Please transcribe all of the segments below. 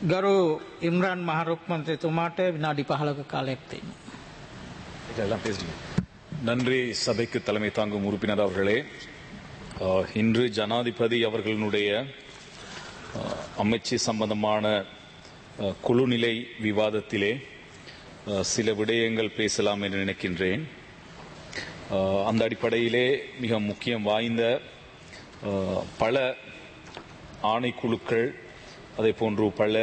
ගරු ඉම්රාන් මහරුක් මන්ත්‍රතුමාට විනාඩි පහලක කාලයක් තියෙනවා. இதெல்லாம் பேசிட்டீங்க நன்றி சபைக்கு தலைமை தாங்கும் உறுப்பினர் அவர்களே அஹ், இன்று ஜனாதிபதி அவர்களுடைய அஹ், அமைச்சு சம்பந்தமான அஹ், குழுநிலை விவாதத்திலே அஹ், சில விடயங்கள் பேசலாம் என்று நினைக்கின்றேன் அஹ், அந்த அடிப்படையிலே மிக முக்கியம் வாய்ந்த அஹ், பல ஆணைக்குழுக்கள் அதே போன்று பல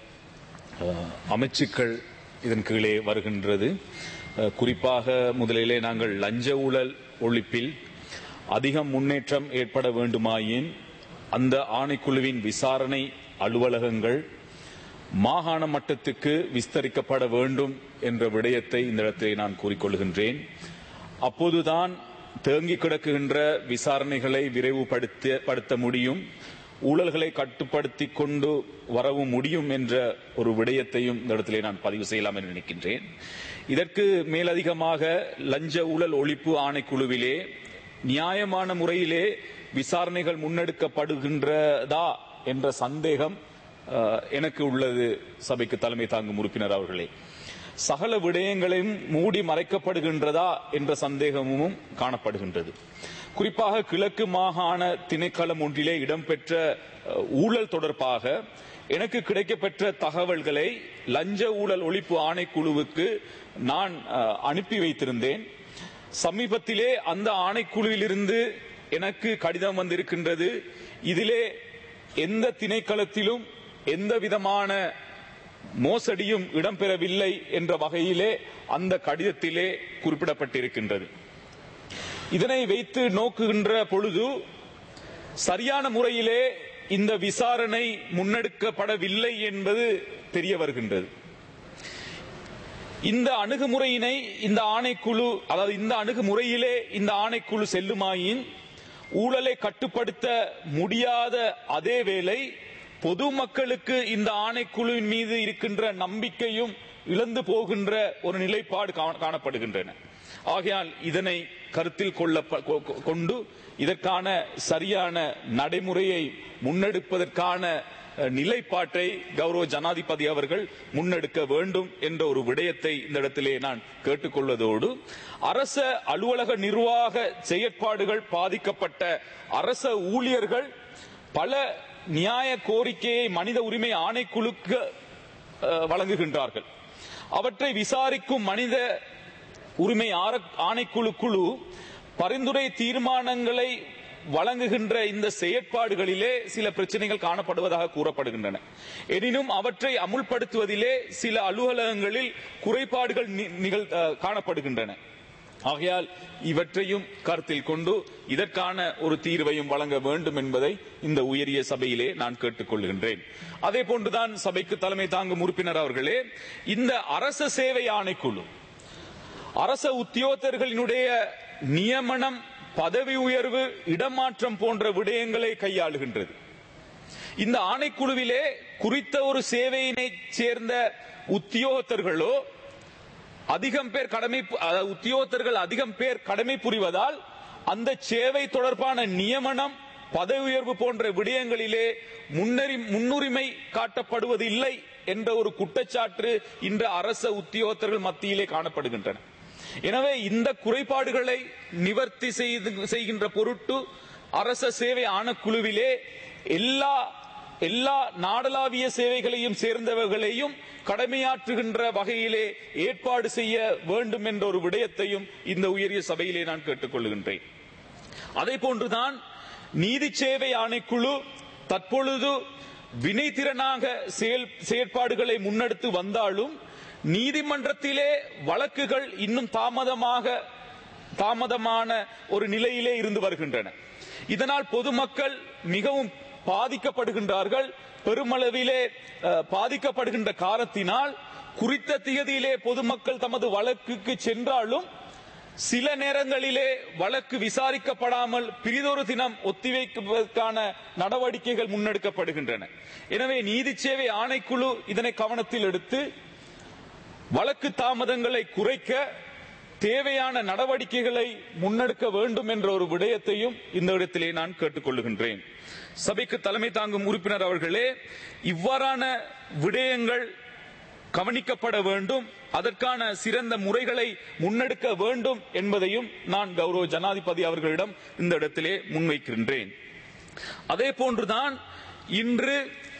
அஹ், அமைச்சுக்கள் இதன் கீழே வருகின்றது அஹ், குறிப்பாக முதலிலே நாங்கள் லஞ்ச ஊழல் ஒழிப்பில் அதிகம் முன்னேற்றம் ஏற்பட வேண்டுமாயின் அந்த ஆணைக்குழுவின் விசாரணை அலுவலகங்கள் மாகாண மட்டத்துக்கு விஸ்தரிக்கப்பட வேண்டும் என்ற விடயத்தை இந்த இடத்திலே நான் கூறிக்கொள்கின்றேன் அப்போதுதான் தேங்கி கிடக்குகின்ற விசாரணைகளை விரைவுபடுத்த படுத்த முடியும் ஊழல்களை கட்டுப்படுத்தி கொண்டு வரவும் முடியும் என்ற ஒரு விடயத்தையும் இந்த இடத்திலே நான் பதிவு செய்யலாம் என்று நினைக்கின்றேன் இதற்கு மேலதிகமாக லஞ்ச ஊழல் ஒழிப்பு ஆணைக்குழுவிலே நியாயமான முறையிலே விசாரணைகள் முன்னெடுக்கப்படுகின்றதா என்ற சந்தேகம் அஹ், எனக்கு உள்ளது சபைக்கு தலைமை தாங்கும் உறுப்பினர் அவர்களே சகல விடயங்களையும் மூடி மறைக்கப்படுகின்றதா என்ற சந்தேகமும் காணப்படுகின்றது குறிப்பாக கிழக்கு மாகாண திணைக்களம் ஒன்றிலே இடம்பெற்ற அஹ், ஊழல் தொடர்பாக எனக்கு கிடைக்கப்பெற்ற தகவல்களை லஞ்ச ஊழல் ஒழிப்பு ஆணைக்குழுவுக்கு நான் அஹ், அனுப்பி வைத்திருந்தேன் சமீபத்திலே அந்த ஆணைக்குழுவிலிருந்து எனக்கு கடிதம் வந்திருக்கின்றது இதிலே எந்த திணைக்களத்திலும் எந்த விதமான மோசடியும் இடம்பெறவில்லை என்ற வகையிலே அந்த கடிதத்திலே குறிப்பிடப்பட்டிருக்கின்றது இதனை வைத்து நோக்குகின்ற பொழுது சரியான முறையிலே இந்த விசாரணை முன்னெடுக்கப்படவில்லை என்பது தெரிய வருகின்றது இந்த அணுகுமுறையினை இந்த ஆணைக்குழு அதாவது இந்த அணுகுமுறையிலே இந்த ஆணைக்குழு செல்லுமாயின் ஊழலை கட்டுப்படுத்த முடியாத அதே வேளை பொதுமக்களுக்கு இந்த ஆணைக்குழுவின் மீது இருக்கின்ற நம்பிக்கையும் இழந்து போகின்ற ஒரு நிலைப்பாடு காண- காணப்படுகின்றன ஆகையால் இதனை கருத்தில் கொள்ள கொ- கொண்டு இதற்கான சரியான நடைமுறையை முன்னெடுப்பதற்கான அஹ், நிலைப்பாட்டை கௌரவ ஜனாதிபதி அவர்கள் முன்னெடுக்க வேண்டும் என்ற ஒரு விடயத்தை இந்த இடத்திலே நான் கேட்டுக்கொள்வதோடு அரச அலுவலக நிர்வாக செயற்பாடுகள் பாதிக்கப்பட்ட அரச ஊழியர்கள் பல நியாய கோரிக்கையை மனித உரிமை ஆணைக்குழுக்கு அஹ், வழங்குகின்றார்கள் அவற்றை விசாரிக்கும் மனித உரிமை ஆர- ஆணைக்குழு குழு பரிந்துரை தீர்மானங்களை வழங்குகின்ற இந்த செயற்பாடுகளிலே சில பிரச்சனைகள் காணப்படுவதாக கூறப்படுகின்றன எனினும் அவற்றை அமுல்படுத்துவதிலே சில அலுவலகங்களில் குறைபாடுகள் நி- நிகழ் அஹ், காணப்படுகின்றன ஆகையால் இவற்றையும் கருத்தில் கொண்டு இதற்கான ஒரு தீர்வையும் வழங்க வேண்டும் என்பதை இந்த உயரிய சபையிலே நான் கேட்டுக்கொள்கின்றேன் அதே போன்றுதான் சபைக்கு தலைமை தாங்கும் உறுப்பினர் அவர்களே இந்த அரச சேவை ஆணைக்குழு அரச உத்தியோகத்தர்களினுடைய நியமனம் பதவி உயர்வு இடமாற்றம் போன்ற விடயங்களை கையாளுகின்றது இந்த ஆணைக்குழுவிலே குறித்த ஒரு சேவையினை சேர்ந்த உத்தியோகத்தர்களோ அதிகம் பேர் கடமை பு- அதாவது உத்தியோகத்தர்கள் அதிகம் பேர் கடமை புரிவதால் அந்த சேவை தொடர்பான நியமனம் பதவி உயர்வு போன்ற விடயங்களிலே முன்னறி முன்னுரிமை காட்டப்படுவது இல்லை என்ற ஒரு குற்றச்சாட்டு இன்று அரச உத்தியோகத்தர்கள் மத்தியிலே காணப்படுகின்றன எனவே இந்த குறைபாடுகளை நிவர்த்தி செய்து- செய்கின்ற பொருட்டு அரச சேவை ஆணைக்குழுவிலே எல்லா எல்லா நாடளாவிய சேவைகளையும் சேர்ந்தவர்களையும் கடமையாற்றுகின்ற வகையிலே ஏற்பாடு செய்ய வேண்டும் என்ற ஒரு விடயத்தையும் இந்த உயரிய சபையிலே நான் கேட்டுக்கொள்கின்றேன் அதே போன்றுதான் நீதி சேவை ஆணைக்குழு தற்பொழுது வினைத்திறனாக செயல் செயற்பாடுகளை முன்னெடுத்து வந்தாலும் நீதிமன்றத்திலே வழக்குகள் இன்னும் தாமதமாக தாமதமான ஒரு நிலையிலே இருந்து வருகின்றன இதனால் பொதுமக்கள் மிகவும் பாதிக்கப்படுகின்றார்கள் பெருமளவிலே அஹ், பாதிக்கப்படுகின்ற காரணத்தினால் குறித்த திகதியிலே பொதுமக்கள் தமது வழக்குக்கு சென்றாலும் சில நேரங்களிலே வழக்கு விசாரிக்கப்படாமல் பிரிதொரு தினம் ஒத்திவைப்பதற்கான நடவடிக்கைகள் முன்னெடுக்கப்படுகின்றன எனவே நீதி சேவை ஆணைக்குழு இதனை கவனத்தில் எடுத்து வழக்கு தாமதங்களை குறைக்க தேவையான நடவடிக்கைகளை முன்னெடுக்க வேண்டும் என்ற ஒரு விடயத்தையும் இந்த இடத்திலே நான் கேட்டுக்கொள்ளுகின்றேன் சபைக்கு தலைமை தாங்கும் உறுப்பினர் அவர்களே இவ்வாறான விடயங்கள் கவனிக்கப்பட வேண்டும் அதற்கான சிறந்த முறைகளை முன்னெடுக்க வேண்டும் என்பதையும் நான் கௌரவ ஜனாதிபதி அவர்களிடம் இந்த இடத்திலே முன்வைக்கின்றேன் அதே போன்றுதான் இன்று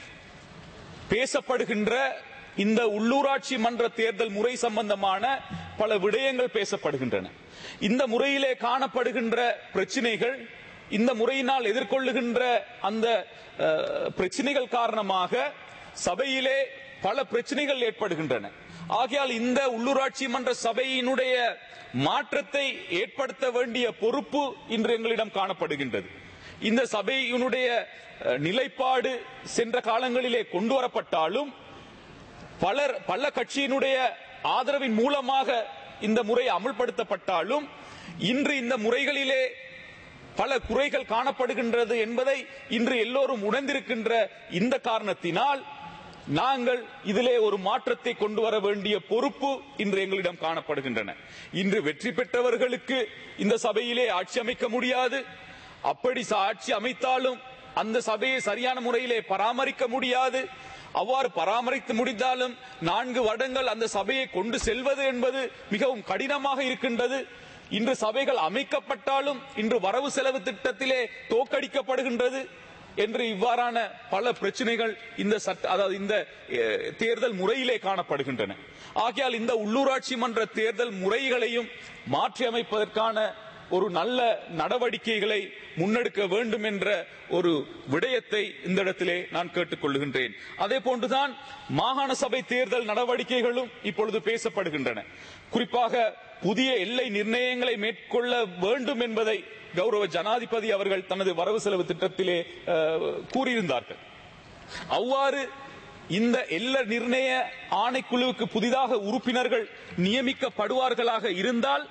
பேசப்படுகின்ற இந்த உள்ளூராட்சி மன்ற தேர்தல் முறை சம்பந்தமான பல விடயங்கள் பேசப்படுகின்றன இந்த முறையிலே காணப்படுகின்ற பிரச்சினைகள் இந்த முறையினால் எதிர்கொள்ளுகின்ற அந்த அஹ், பிரச்சினைகள் காரணமாக சபையிலே பல பிரச்சனைகள் ஏற்படுகின்றன ஆகையால் இந்த உள்ளூராட்சி மன்ற சபையினுடைய மாற்றத்தை ஏற்படுத்த வேண்டிய பொறுப்பு இன்று எங்களிடம் காணப்படுகின்றது இந்த சபையினுடைய அஹ், நிலைப்பாடு சென்ற காலங்களிலே கொண்டு வரப்பட்டாலும் பலர் பல கட்சியினுடைய ஆதரவின் மூலமாக இந்த முறை அமுல்படுத்தப்பட்டாலும் இன்று இந்த முறைகளிலே பல குறைகள் காணப்படுகின்றது என்பதை இன்று எல்லோரும் உணர்ந்திருக்கின்ற இந்த காரணத்தினால் நாங்கள் இதிலே ஒரு மாற்றத்தை கொண்டு வர வேண்டிய பொறுப்பு இன்று எங்களிடம் காணப்படுகின்றன இன்று வெற்றி பெற்றவர்களுக்கு இந்த சபையிலே ஆட்சி அமைக்க முடியாது அப்படி ச- ஆட்சி அமைத்தாலும் அந்த சபையை சரியான முறையிலே பராமரிக்க முடியாது அவ்வாறு பராமரித்து முடிந்தாலும் நான்கு வருடங்கள் அந்த சபையை கொண்டு செல்வது என்பது மிகவும் கடினமாக இருக்கின்றது இன்று சபைகள் அமைக்கப்பட்டாலும் இன்று வரவு செலவு திட்டத்திலே தோக்கடிக்கப்படுகின்றது என்று இவ்வாறான பல பிரச்சனைகள் இந்த சட்ட அதாவது இந்த அஹ், தேர்தல் முறையிலே காணப்படுகின்றன ஆகையால் இந்த உள்ளூராட்சி மன்ற தேர்தல் முறைகளையும் மாற்றி அமைப்பதற்கான ஒரு நல்ல நடவடிக்கைகளை முன்னெடுக்க வேண்டும் என்ற ஒரு விடயத்தை இந்த இடத்திலே நான் கேட்டுக்கொள்கின்றேன் அதே போன்றுதான் மாகாண சபை தேர்தல் நடவடிக்கைகளும் இப்பொழுது பேசப்படுகின்றன குறிப்பாக புதிய எல்லை நிர்ணயங்களை மேற்கொள்ள வேண்டும் என்பதை கௌரவ ஜனாதிபதி அவர்கள் தனது வரவு செலவு திட்டத்திலே அஹ், கூறியிருந்தார்கள் அவ்வாறு இந்த எல்ல நிர்ணய ஆணைக்குழுவுக்கு புதிதாக உறுப்பினர்கள் நியமிக்கப்படுவார்களாக இருந்தால்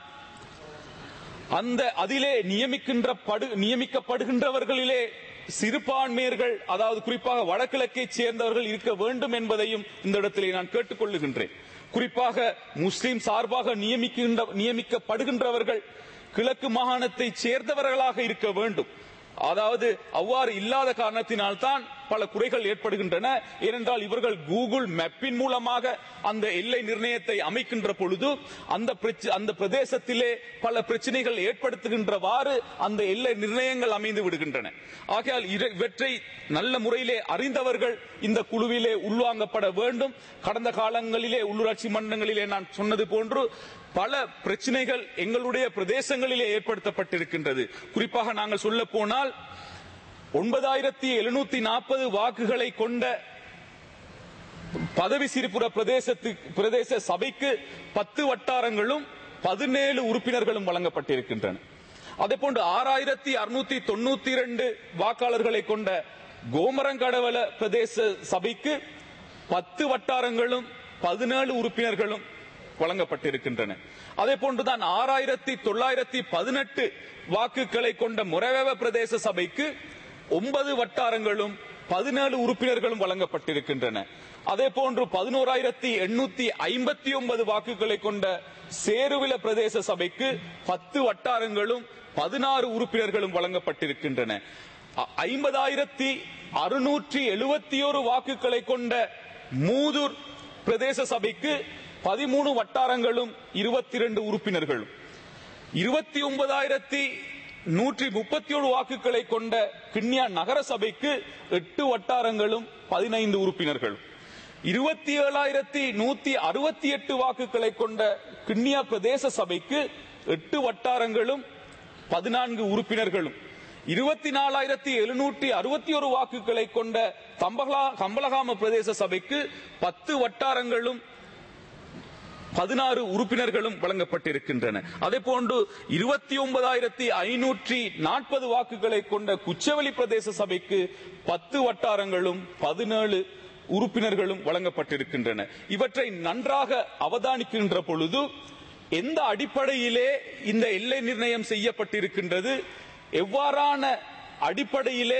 அந்த அதிலே நியமிக்கின்ற படு நியமிக்கப்படுகின்றவர்களிலே சிறுபான்மையர்கள் அதாவது குறிப்பாக வடகிழக்கை சேர்ந்தவர்கள் இருக்க வேண்டும் என்பதையும் இந்த இடத்திலே நான் கேட்டுக்கொள்ளுகின்றேன் குறிப்பாக முஸ்லிம் சார்பாக நியமிக்கின்ற நியமிக்கப்படுகின்றவர்கள் கிழக்கு மாகாணத்தை சேர்ந்தவர்களாக இருக்க வேண்டும் அதாவது அவ்வாறு இல்லாத காரணத்தினால்தான் பல குறைகள் ஏற்படுகின்றன ஏனென்றால் இவர்கள் கூகுள் மேப்பின் மூலமாக அந்த எல்லை நிர்ணயத்தை அமைக்கின்ற பொழுது அந்த பிரச்ச- அந்த பிரதேசத்திலே பல பிரச்சனைகள் ஏற்படுத்துகின்றவாறு அந்த எல்லை நிர்ணயங்கள் அமைந்து விடுகின்றன ஆகையால் இர- இவற்றை நல்ல முறையிலே அறிந்தவர்கள் இந்த குழுவிலே உள்வாங்கப்பட வேண்டும் கடந்த காலங்களிலே உள்ளூராட்சி மன்றங்களிலே நான் சொன்னது போன்று பல பிரச்சனைகள் எங்களுடைய பிரதேசங்களிலே ஏற்படுத்தப்பட்டிருக்கின்றது குறிப்பாக நாங்கள் சொல்ல போனால் ஒன்பதாயிரத்தி எழுநூத்தி நாற்பது வாக்குகளை கொண்ட பதவி சிரிப்புற பிரதேசத்து பிரதேச சபைக்கு பத்து வட்டாரங்களும் பதினேழு உறுப்பினர்களும் வழங்கப்பட்டிருக்கின்றன அதே போன்று ஆறாயிரத்தி அறுநூத்தி தொண்ணூத்தி இரண்டு வாக்காளர்களை கொண்ட கோமரங்கடவல பிரதேச சபைக்கு பத்து வட்டாரங்களும் பதினேழு உறுப்பினர்களும் வழங்கப்பட்டிருக்கின்றன அதே போன்றுதான் ஆறாயிரத்தி தொள்ளாயிரத்தி பதினெட்டு வாக்குகளை கொண்ட முரவேவ பிரதேச சபைக்கு ஒன்பது வட்டாரங்களும் பதினேழு உறுப்பினர்களும் வழங்கப்பட்டிருக்கின்றன அதே போன்று பதினோராயிரத்தி எண்ணூத்தி ஐம்பத்தி ஒன்பது வாக்குகளை கொண்ட சேருவில பிரதேச சபைக்கு பத்து வட்டாரங்களும் பதினாறு உறுப்பினர்களும் வழங்கப்பட்டிருக்கின்றன அ- ஐம்பதாயிரத்தி அறுநூற்றி எழுபத்தி ஒரு வாக்குகளை கொண்ட மூதூர் பிரதேச சபைக்கு பதிமூணு வட்டாரங்களும் இருபத்தி இரண்டு உறுப்பினர்களும் இருபத்தி ஒன்பதாயிரத்தி நூற்றி முப்பத்தி ஏழு வாக்குகளை கொண்ட கிண்ணியா நகர சபைக்கு எட்டு வட்டாரங்களும் பதினைந்து உறுப்பினர்களும் இருபத்தி ஏழாயிரத்தி நூத்தி அறுபத்தி எட்டு வாக்குகளை கொண்ட கிண்ணியா பிரதேச சபைக்கு எட்டு வட்டாரங்களும் பதினான்கு உறுப்பினர்களும் இருபத்தி நாலாயிரத்தி எழுநூற்றி அறுபத்தி ஒரு வாக்குகளை கொண்ட தம்பகலா கம்பலகாம பிரதேச சபைக்கு பத்து வட்டாரங்களும் பதினாறு உறுப்பினர்களும் வழங்கப்பட்டிருக்கின்றன அதே போன்று இருபத்தி ஒன்பதாயிரத்தி ஐநூற்றி நாற்பது வாக்குகளை கொண்ட குச்சவெளி பிரதேச சபைக்கு பத்து வட்டாரங்களும் பதினேழு உறுப்பினர்களும் வழங்கப்பட்டிருக்கின்றன இவற்றை நன்றாக அவதானிக்கின்ற பொழுது எந்த அடிப்படையிலே இந்த எல்லை நிர்ணயம் செய்யப்பட்டிருக்கின்றது எவ்வாறான அடிப்படையிலே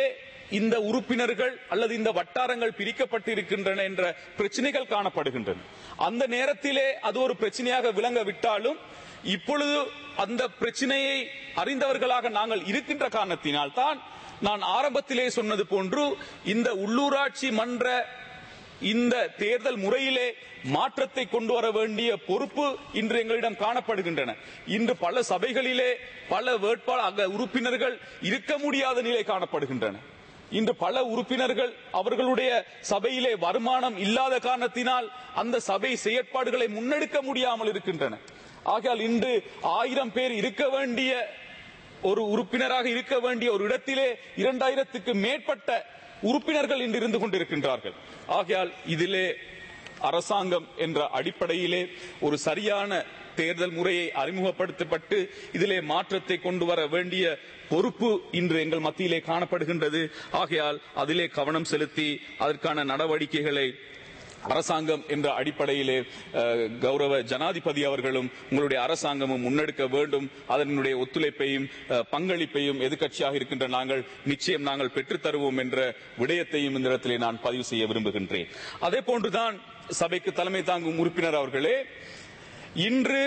இந்த உறுப்பினர்கள் அல்லது இந்த வட்டாரங்கள் பிரிக்கப்பட்டிருக்கின்றன என்ற பிரச்சனைகள் காணப்படுகின்றன அந்த நேரத்திலே அது ஒரு பிரச்சனையாக விளங்க விட்டாலும் இப்பொழுது அந்த பிரச்சனையை அறிந்தவர்களாக நாங்கள் இருக்கின்ற காரணத்தினால் தான் நான் ஆரம்பத்திலே சொன்னது போன்று இந்த உள்ளூராட்சி மன்ற இந்த தேர்தல் முறையிலே மாற்றத்தை கொண்டு வர வேண்டிய பொறுப்பு இன்று எங்களிடம் காணப்படுகின்றன இன்று பல சபைகளிலே பல வேட்பாளர் அங்க உறுப்பினர்கள் இருக்க முடியாத நிலை காணப்படுகின்றன இன்று பல உறுப்பினர்கள் அவர்களுடைய சபையிலே வருமானம் இல்லாத காரணத்தினால் அந்த சபை செயற்பாடுகளை முன்னெடுக்க முடியாமல் இருக்கின்றன ஆகையால் இன்று ஆயிரம் பேர் இருக்க வேண்டிய ஒரு உறுப்பினராக இருக்க வேண்டிய ஒரு இடத்திலே இரண்டாயிரத்துக்கு மேற்பட்ட உறுப்பினர்கள் இன்று இருந்து கொண்டிருக்கின்றார்கள் ஆகையால் இதிலே அரசாங்கம் என்ற அடிப்படையிலே ஒரு சரியான தேர்தல் முறையை அறிமுகப்படுத்தப்பட்டு இதிலே மாற்றத்தை கொண்டு வர வேண்டிய பொறுப்பு இன்று எங்கள் மத்தியிலே காணப்படுகின்றது ஆகையால் அதிலே கவனம் செலுத்தி அதற்கான நடவடிக்கைகளை அரசாங்கம் என்ற அடிப்படையிலே அஹ், கௌரவ ஜனாதிபதி அவர்களும் உங்களுடைய அரசாங்கமும் முன்னெடுக்க வேண்டும் அதனுடைய ஒத்துழைப்பையும் அஹ், பங்களிப்பையும் எதிர்க்கட்சியாக இருக்கின்ற நாங்கள் நிச்சயம் நாங்கள் பெற்றுத் தருவோம் என்ற விடயத்தையும் இந்த இடத்திலே நான் பதிவு செய்ய விரும்புகின்றேன் அதே போன்றுதான் சபைக்கு தலைமை தாங்கும் உறுப்பினர் அவர்களே இன்று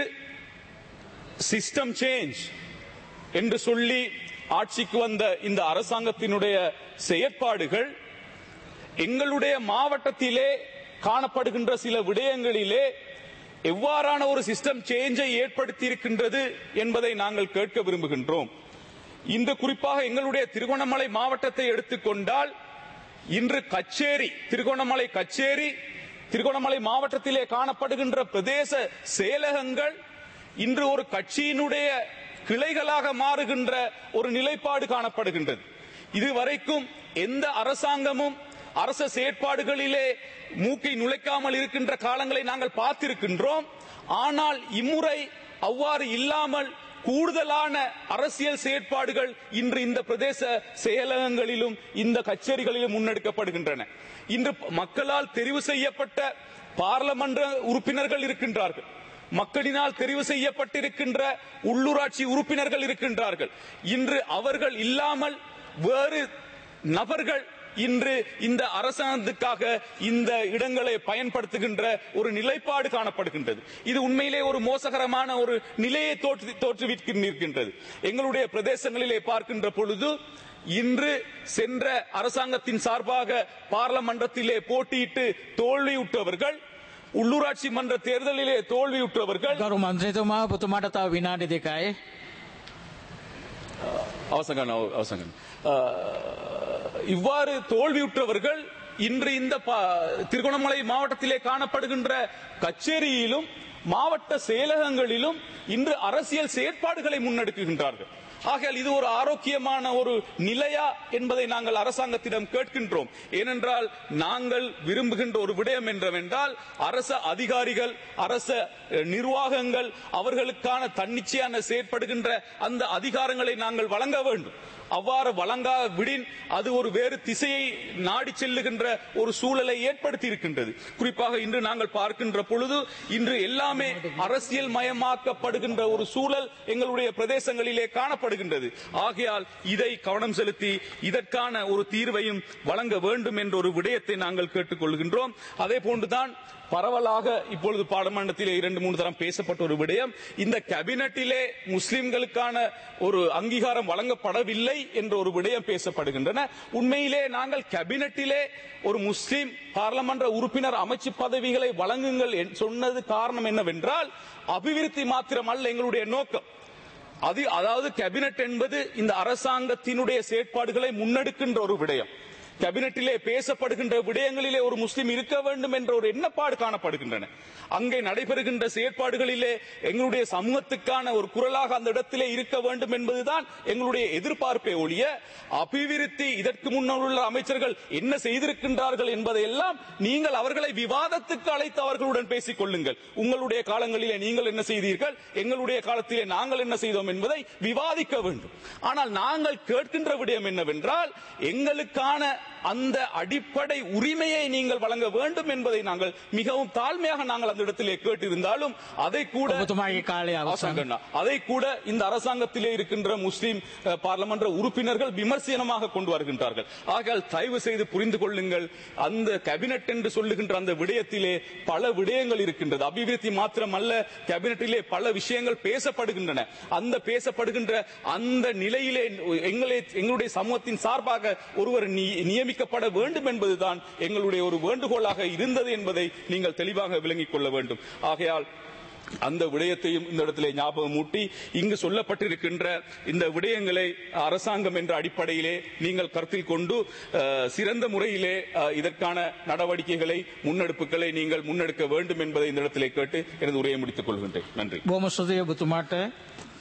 சிஸ்டம் சேஞ்ச் என்று சொல்லி ஆட்சிக்கு வந்த இந்த அரசாங்கத்தினுடைய செயற்பாடுகள் எங்களுடைய மாவட்டத்திலே காணப்படுகின்ற சில விடயங்களிலே எவ்வாறான ஒரு சிஸ்டம் சேஞ்சை ஏற்படுத்தி இருக்கின்றது என்பதை நாங்கள் கேட்க விரும்புகின்றோம் இன்று குறிப்பாக எங்களுடைய திருகோணமலை மாவட்டத்தை எடுத்துக்கொண்டால் இன்று கச்சேரி திருகோணமலை கச்சேரி திருகோணமலை மாவட்டத்திலே காணப்படுகின்ற பிரதேச செயலகங்கள் இன்று ஒரு கட்சியினுடைய கிளைகளாக மாறுகின்ற ஒரு நிலைப்பாடு காணப்படுகின்றது இதுவரைக்கும் எந்த அரசாங்கமும் அரச செயற்பாடுகளிலே மூக்கை நுழைக்காமல் இருக்கின்ற காலங்களை நாங்கள் பார்த்திருக்கின்றோம் ஆனால் இம்முறை அவ்வாறு இல்லாமல் கூடுதலான அரசியல் செயற்பாடுகள் இன்று இந்த பிரதேச செயலகங்களிலும் இந்த கச்சேரிகளிலும் முன்னெடுக்கப்படுகின்றன இன்று மக்களால் தெரிவு செய்யப்பட்ட பாராளுமன்ற உறுப்பினர்கள் இருக்கின்றார்கள் மக்களினால் தெரிவு செய்யப்பட்டிருக்கின்ற உள்ளூராட்சி உறுப்பினர்கள் இருக்கின்றார்கள் இன்று அவர்கள் இல்லாமல் வேறு நபர்கள் இன்று இந்த அரசாங்கத்துக்காக இந்த இடங்களை பயன்படுத்துகின்ற ஒரு நிலைப்பாடு காணப்படுகின்றது இது உண்மையிலே ஒரு மோசகரமான ஒரு நிலையை தோற்று தோற்றுவிக்கின்றது எங்களுடைய பிரதேசங்களிலே பார்க்கின்ற பொழுது இன்று சென்ற அரசாங்கத்தின் சார்பாக பாராளுமன்றத்திலே போட்டியிட்டு தோல்வியுற்றவர்கள் உள்ளூராட்சி மன்ற தேர்தலிலே தோல்வியுற்றவர்கள் ගරු මන්ත්‍රතුමා පුතුමාට තව විනාඩි දෙකයි. அவசங்கன் அவ- அவசங்கன் அஹ், இவ்வாறு தோல்வியுற்றவர்கள் இன்று இந்த ப- திருகோணமலை மாவட்டத்திலே காணப்படுகின்ற கச்சேரியிலும் மாவட்ட செயலகங்களிலும் இன்று அரசியல் செயற்பாடுகளை முன்னெடுக்குகின்றார்கள் ஆகையால் இது ஒரு ஆரோக்கியமான ஒரு நிலையா என்பதை நாங்கள் அரசாங்கத்திடம் கேட்கின்றோம் ஏனென்றால் நாங்கள் விரும்புகின்ற ஒரு விடயம் என்றவென்றால் அரச அதிகாரிகள் அரச அஹ், நிர்வாகங்கள் அவர்களுக்கான தன்னிச்சையான செயற்படுகின்ற அந்த அதிகாரங்களை நாங்கள் வழங்க வேண்டும் அவ்வாறு வழங்கா விடின் அது ஒரு வேறு திசையை நாடி செல்லுகின்ற ஒரு சூழலை ஏற்படுத்தி இருக்கின்றது குறிப்பாக இன்று நாங்கள் பார்க்கின்ற பொழுது இன்று எல்லாமே அரசியல் மயமாக்கப்படுகின்ற ஒரு சூழல் எங்களுடைய பிரதேசங்களிலே காணப்படுகின்றது ஆகையால் இதை கவனம் செலுத்தி இதற்கான ஒரு தீர்வையும் வழங்க வேண்டும் என்ற ஒரு விடயத்தை நாங்கள் கேட்டுக்கொள்கின்றோம் அதே போன்றுதான் பரவலாக இப்பொழுது பாராளுமன்றத்திலே இரண்டு மூணு தரம் பேசப்பட்ட ஒரு விடயம் இந்த கேபினட்டிலே முஸ்லிம்களுக்கான ஒரு அங்கீகாரம் வழங்கப்படவில்லை என்ற ஒரு விடயம் பேசப்படுகின்றன உண்மையிலே நாங்கள் கேபினட்டிலே ஒரு முஸ்லிம் பாராளுமன்ற உறுப்பினர் அமைச்சு பதவிகளை வழங்குங்கள் என்று சொன்னது காரணம் என்னவென்றால் அபிவிருத்தி மாத்திரம் அல்ல எங்களுடைய நோக்கம் அது அதாவது கேபினட் என்பது இந்த அரசாங்கத்தினுடைய செயற்பாடுகளை முன்னெடுக்கின்ற ஒரு விடயம் கேபினட்டிலே பேசப்படுகின்ற விடயங்களிலே ஒரு முஸ்லிம் இருக்க வேண்டும் என்ற ஒரு எண்ணப்பாடு காணப்படுகின்றன அங்கே நடைபெறுகின்ற செயற்பாடுகளிலே எங்களுடைய சமூகத்துக்கான ஒரு குரலாக அந்த இடத்திலே இருக்க வேண்டும் என்பதுதான் எங்களுடைய எதிர்பார்ப்பே ஒழிய அபிவிருத்தி இதற்கு முன்னர் உள்ள அமைச்சர்கள் என்ன செய்திருக்கின்றார்கள் என்பதையெல்லாம் நீங்கள் அவர்களை விவாதத்துக்கு அழைத்து அவர்களுடன் பேசிக் கொள்ளுங்கள் உங்களுடைய காலங்களிலே நீங்கள் என்ன செய்தீர்கள் எங்களுடைய காலத்திலே நாங்கள் என்ன செய்தோம் என்பதை விவாதிக்க வேண்டும் ஆனால் நாங்கள் கேட்கின்ற விடயம் என்னவென்றால் எங்களுக்கான அந்த அடிப்படை உரிமையை நீங்கள் வழங்க வேண்டும் என்பதை நாங்கள் மிகவும் தாழ்மையாக நாங்கள் அந்த இடத்திலே கேட்டிருந்தாலும் அதை கூட ඔබතුමාගේ කාලය අවසන්. அவசாங்கண்ணா. அதை கூட இந்த அரசாங்கத்திலே இருக்கின்ற முஸ்லிம் அஹ், பாராளுமன்ற உறுப்பினர்கள் விமர்சனமாக கொண்டு வருகின்றார்கள் ஆகையால் தயவு செய்து புரிந்து கொள்ளுங்கள் அந்த கேபினெட் என்று சொல்லுகின்ற அந்த விடயத்திலே பல விடயங்கள் இருக்கின்றது அபிவிருத்தி மாத்திரமல்ல கேபினெட்டிலே பல விஷயங்கள் பேசப்படுகின்றன அந்த பேசப்படுகின்ற அந்த நிலையிலே எங்களை எங்களுடைய சமூகத்தின் சார்பாக ஒருவர் நி- நியமிக்கப்பட வேண்டும் என்பதுதான் எங்களுடைய ஒரு வேண்டுகோளாக இருந்தது என்பதை நீங்கள் தெளிவாக விளங்கிக் கொள்ள வேண்டும் ஆகையால் அந்த விடயத்தையும் இந்த இடத்திலே ஞாபகம் மூட்டி இங்கு சொல்லப்பட்டிருக்கின்ற இந்த விடயங்களை அரசாங்கம் என்ற அடிப்படையிலே நீங்கள் கருத்தில் கொண்டு அஹ், சிறந்த முறையிலே அஹ், இதற்கான நடவடிக்கைகளை முன்னெடுப்புகளை நீங்கள் முன்னெடுக்க வேண்டும் என்பதை இந்த இடத்திலே கேட்டு எனது உரையை முடித்துக் கொள்கின்றேன் நன்றி බොහොම ස්තුතියි ඔබතුමාට